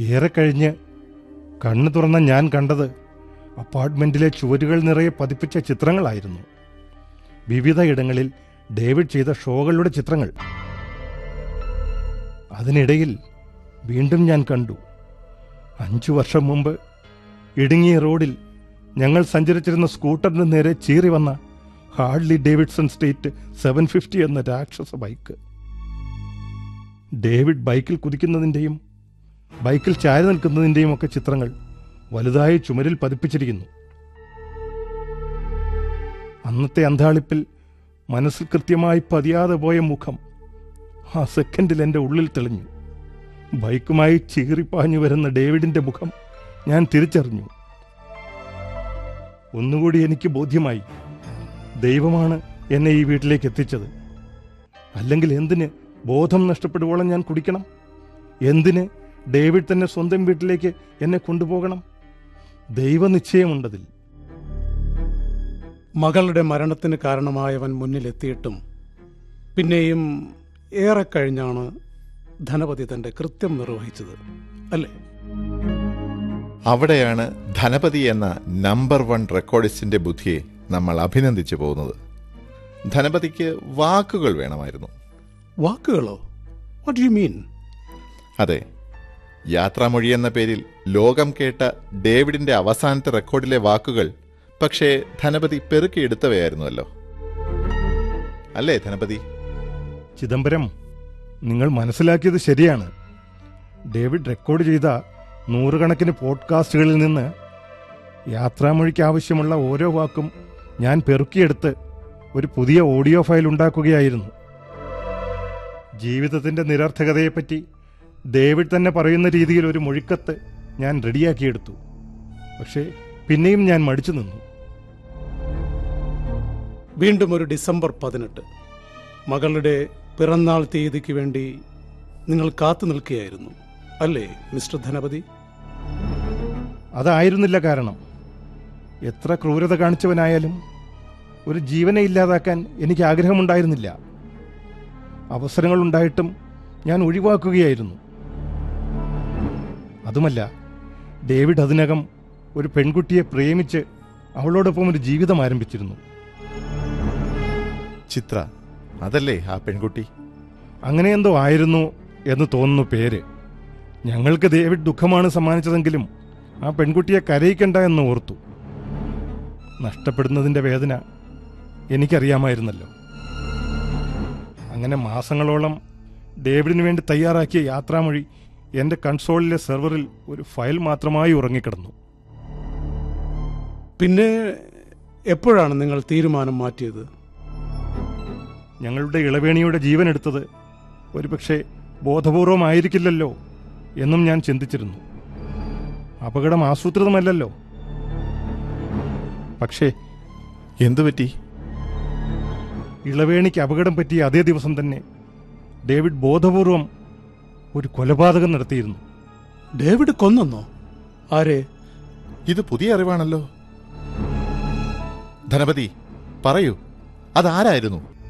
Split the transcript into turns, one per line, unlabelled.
ഏറെ കഴിഞ്ഞ് കണ്ണു തുറന്ന ഞാൻ കണ്ടത് അപ്പാർട്ട്മെന്റിലെ ചുവരുകൾ നിറയെ പതിപ്പിച്ച ചിത്രങ്ങളായിരുന്നു വിവിധ ഇടങ്ങളിൽ ഡേവിഡ് ചെയ്ത ഷോകളുടെ ചിത്രങ്ങൾ അതിനിടയിൽ വീണ്ടും ഞാൻ കണ്ടു അഞ്ചു വർഷം മുമ്പ് ഇടുങ്ങിയ റോഡിൽ ഞങ്ങൾ സഞ്ചരിച്ചിരുന്ന സ്കൂട്ടറിന് നേരെ ചീറി വന്ന ഹാർഡ്ലി ഡേവിഡ്സൺ സ്റ്റേറ്റ് സെവൻ ഫിഫ്റ്റി എന്ന രാക്ഷസ ബൈക്ക് ഡേവിഡ് ബൈക്കിൽ കുതിക്കുന്നതിൻ്റെയും ബൈക്കിൽ ചാരി നിൽക്കുന്നതിൻ്റെയും ഒക്കെ ചിത്രങ്ങൾ വലുതായി ചുമരിൽ പതിപ്പിച്ചിരിക്കുന്നു അന്നത്തെ അന്താളിപ്പിൽ മനസ്സിൽ കൃത്യമായി പതിയാതെ പോയ മുഖം ആ സെക്കൻഡിൽ എൻ്റെ ഉള്ളിൽ തെളിഞ്ഞു ബൈക്കുമായി ചീറിപ്പാഞ്ഞു വരുന്ന ഡേവിഡിന്റെ മുഖം ഞാൻ തിരിച്ചറിഞ്ഞു ഒന്നുകൂടി എനിക്ക് ബോധ്യമായി ദൈവമാണ് എന്നെ ഈ വീട്ടിലേക്ക് എത്തിച്ചത് അല്ലെങ്കിൽ എന്തിന് ബോധം നഷ്ടപ്പെടുവോളം ഞാൻ കുടിക്കണം എന്തിന് ഡേവിഡ് തന്നെ സ്വന്തം വീട്ടിലേക്ക് എന്നെ കൊണ്ടുപോകണം ദൈവനിശ്ചയമുണ്ടതിൽ
മകളുടെ മരണത്തിന് കാരണമായവൻ മുന്നിലെത്തിയിട്ടും പിന്നെയും ഏറെ കഴിഞ്ഞാണ് ധനപതി തന്റെ കൃത്യം നിർവഹിച്ചത് അല്ലേ
അവിടെയാണ് ധനപതി എന്ന നമ്പർ വൺ റെക്കോർഡിസ്റ്റിന്റെ ബുദ്ധിയെ നമ്മൾ അഭിനന്ദിച്ചു പോകുന്നത് ധനപതിക്ക് വാക്കുകൾ വേണമായിരുന്നു
വാക്കുകളോ വാട്ട് യു മീൻ
അതെ യാത്രാമൊഴി എന്ന പേരിൽ ലോകം കേട്ട ഡേവിഡിന്റെ അവസാനത്തെ റെക്കോർഡിലെ വാക്കുകൾ പക്ഷേ ധനപതി പെറുക്കിയെടുത്തവയായിരുന്നുവല്ലോ അല്ലേ ധനപതി
ചിദംബരം നിങ്ങൾ മനസ്സിലാക്കിയത് ശരിയാണ് ഡേവിഡ് റെക്കോർഡ് ചെയ്ത നൂറുകണക്കിന് പോഡ്കാസ്റ്റുകളിൽ നിന്ന് യാത്രാമൊഴിക്ക് ആവശ്യമുള്ള ഓരോ വാക്കും ഞാൻ പെറുക്കിയെടുത്ത് ഒരു പുതിയ ഓഡിയോ ഫയൽ ഉണ്ടാക്കുകയായിരുന്നു ജീവിതത്തിന്റെ നിരർത്ഥകതയെപ്പറ്റി ഡേവിഡ് തന്നെ പറയുന്ന രീതിയിൽ ഒരു മൊഴിക്കത്ത് ഞാൻ റെഡിയാക്കിയെടുത്തു പക്ഷേ പിന്നെയും ഞാൻ മടിച്ചു നിന്നു
വീണ്ടും ഒരു ഡിസംബർ പതിനെട്ട് മകളുടെ പിറന്നാൾ തീയതിക്ക് വേണ്ടി നിങ്ങൾ കാത്തു നിൽക്കുകയായിരുന്നു അല്ലേ മിസ്റ്റർ ധനപതി
അതായിരുന്നില്ല കാരണം എത്ര ക്രൂരത കാണിച്ചവനായാലും ഒരു ജീവനെ ഇല്ലാതാക്കാൻ എനിക്ക് ആഗ്രഹമുണ്ടായിരുന്നില്ല അവസരങ്ങൾ ഉണ്ടായിട്ടും ഞാൻ ഒഴിവാക്കുകയായിരുന്നു അതുമല്ല ഡേവിഡ് അതിനകം ഒരു പെൺകുട്ടിയെ പ്രേമിച്ച് അവളോടൊപ്പം ഒരു ജീവിതം ആരംഭിച്ചിരുന്നു
ചിത്ര അതല്ലേ ആ പെൺകുട്ടി
അങ്ങനെയെന്തോ ആയിരുന്നു എന്ന് തോന്നുന്നു പേര് ഞങ്ങൾക്ക് ഡേവിഡ് ദുഃഖമാണ് സമ്മാനിച്ചതെങ്കിലും ആ പെൺകുട്ടിയെ കരയിക്കണ്ട എന്ന് ഓർത്തു നഷ്ടപ്പെടുന്നതിന്റെ വേദന എനിക്കറിയാമായിരുന്നല്ലോ അങ്ങനെ മാസങ്ങളോളം ഡേവിഡിന് വേണ്ടി തയ്യാറാക്കിയ യാത്രാമൊഴി എൻ്റെ കൺസോളിലെ സെർവറിൽ ഒരു ഫയൽ മാത്രമായി ഉറങ്ങിക്കിടന്നു
പിന്നെ എപ്പോഴാണ് നിങ്ങൾ തീരുമാനം മാറ്റിയത്
ഞങ്ങളുടെ ഇളവേണിയുടെ ജീവൻ എടുത്തത് ഒരുപക്ഷെ ബോധപൂർവമായിരിക്കില്ലല്ലോ എന്നും ഞാൻ ചിന്തിച്ചിരുന്നു അപകടം ആസൂത്രിതമല്ലല്ലോ പക്ഷേ
എന്തുപറ്റി
ഇളവേണിക്ക് അപകടം പറ്റിയ അതേ ദിവസം തന്നെ ഡേവിഡ് ബോധപൂർവം ഒരു കൊലപാതകം നടത്തിയിരുന്നു
ഡേവിഡ് കൊന്നെന്നോ ആരെ
ഇത് പുതിയ അറിവാണല്ലോ ധനപതി പറയൂ അതാരായിരുന്നു